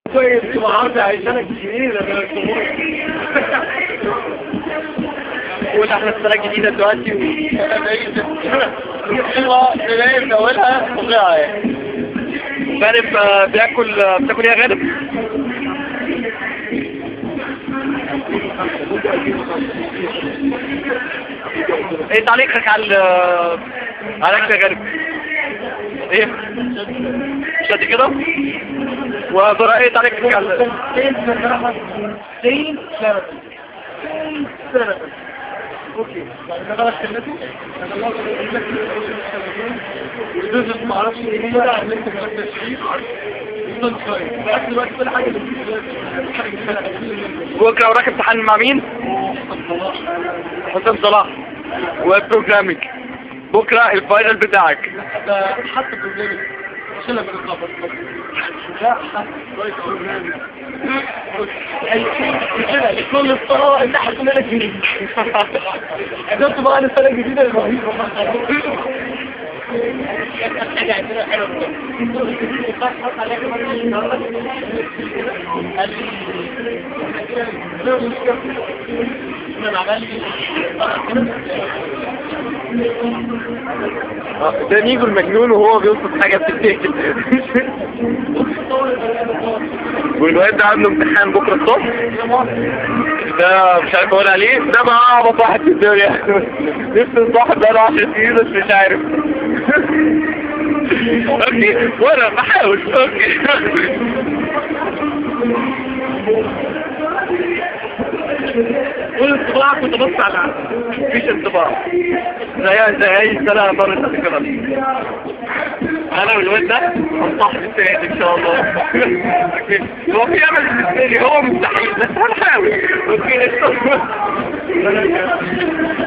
كويس وعارضة عشانك كتير لما قول احنا السنة الجديدة دلوقتي و نلاقي من اولها طبيعة يعني غالب آه، بياكل آه، بتاكل ايه يا غالب؟ ايه تعليقك على ال- على الاكل يا غالب؟ ايه؟ مش قد كده؟ وزراء ايه تعليقك على زين سنة زين سنة اوكي بعد ما خلاص كلمته ودوزت ما اعرفش ايه هي بقى اللي انت كتبت الشريط يفضل شوية بس دلوقتي كل حاجة بكره وراك امتحان مع مين؟ حسام صلاح وبروجرامينج بكره الفاينل بتاعك حتى برنامج شلة من الخبر لا حتى كويس برنامج كل الصراحة انت حكم لك جديد قدرت بقى السنة الجديدة الرهيبة ده نيجو المجنون وهو بيوصف حاجة بتتاكل والواد ده عنده امتحان بكرة الصبح ده مش عارف اقول عليه ده بقى اعبط واحد في الدنيا نفس الصاحب بقاله 10 سنين بس مش عارف اوكي وانا بحاول اوكي والانطباع كنت بص على مفيش انطباع زي زي اي سنة مرت قبل كده انا والواد ده هنصاحب السنة دي ان شاء الله هو في امل بالنسبة لي هو مستحيل بس هنحاول اوكي